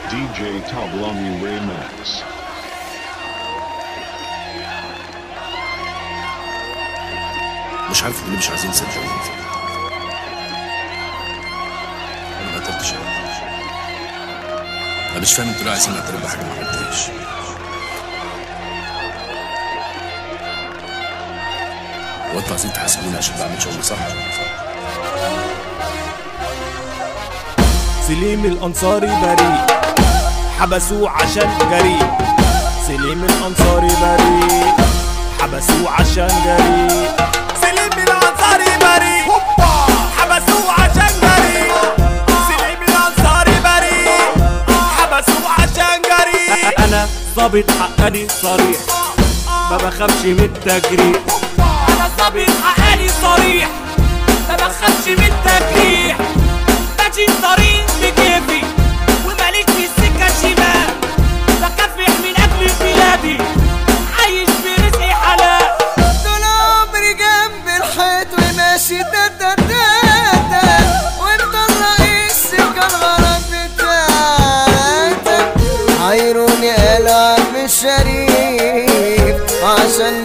DJ Tablami Remax. مش عارف ليه مش عايزين تصدقوني انا ما قدرتش انا مش فاهم انتوا ليه عايزين اعترف بحاجه ما عملتهاش هو انتوا عايزين تحاسبوني عشان بعمل شغل صح سليم الأنصاري بريء حبسوه عشان جريء سليم الأنصاري بريء حبسوه عشان جريء سليم الأنصاري بريء حبسوه عشان جريء سليم الأنصاري بريء حبسوه عشان جريء أنا ظابط حقاني صريح ما بخافش من التجريح أنا ظابط حقاني صريح ما بخافش من التجريح ماشي طريق بكيفي وماليش في السكة شمال بكافح من أجل بلادي عايش برزقي حلال طول عمري جنب الحيط وماشي دا دا دا دا وانت الرئيس سكة الغرض بتاعتك عايروني قالوا عم الشريف عشان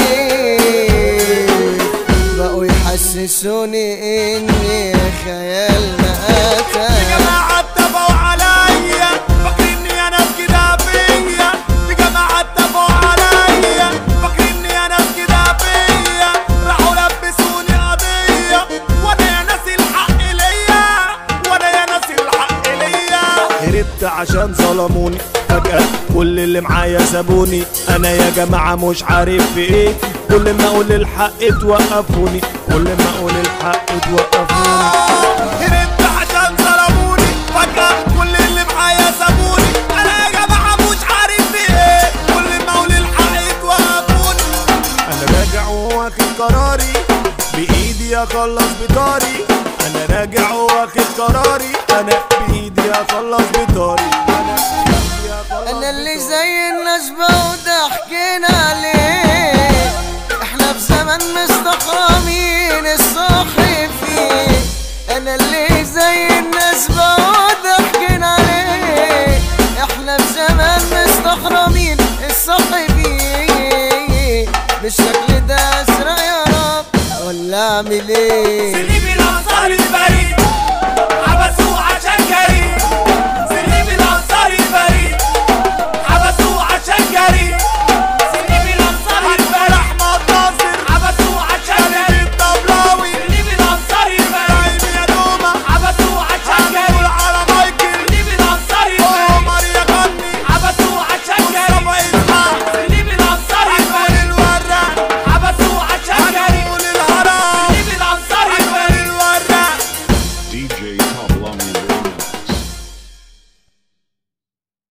نضيف بقوا يحسسوني اني خيال مقاتل جماعة اتفقوا عليا فاكريني انا كده فيا دي جماعة اتفقوا عليا فاكريني انا كده فيا راحوا لبسوني قضية وانا يا ناس الحق ليا وانا يا ناس الحق ليا هربت عشان ظلموني فجأة كل اللي معايا سابوني انا يا جماعة مش عارف في ايه كل ما اقول الحق توقفوني كل ما اقول الحق توقفوني هربت عشان ظلموني فجأة كل اللي معايا سابوني انا يا جماعة مش عارف في ايه كل ما اقول الحق توقفوني انا راجع واخد قراري بايدي اخلص بطاري انا راجع واخد قراري انا بايدي اخلص بطاري انا بإيدي أخلص انا اللي بطاري. زي النشبة وضحكنا عليه احنا في زمن مستقرمين الصاحي فيه انا اللي زي النسبة وضحكنا عليه احنا في زمن مستحرمين الصاحي فيه بالشكل ده اسرع يا رب ولا اعمل ايه سليم الانصاري البريء حبسوه عشان جريء سليم الانصاري البريء حبسوه عشان جريء سليم الانصاري البريء احمد ناصر حبسوه عشان جريء الطبلاوي سليم الانصاري البريء يا دوما حبسوه عشان جريء على مايكل سليم الانصاري البريء عمر يا غني حبسوه عشان جريء مصطفى اسحاق سليم الانصاري البريء الورق حبسوه عشان جريء الهرم سليم الانصاري البريء الورق DJ Tablami Remix.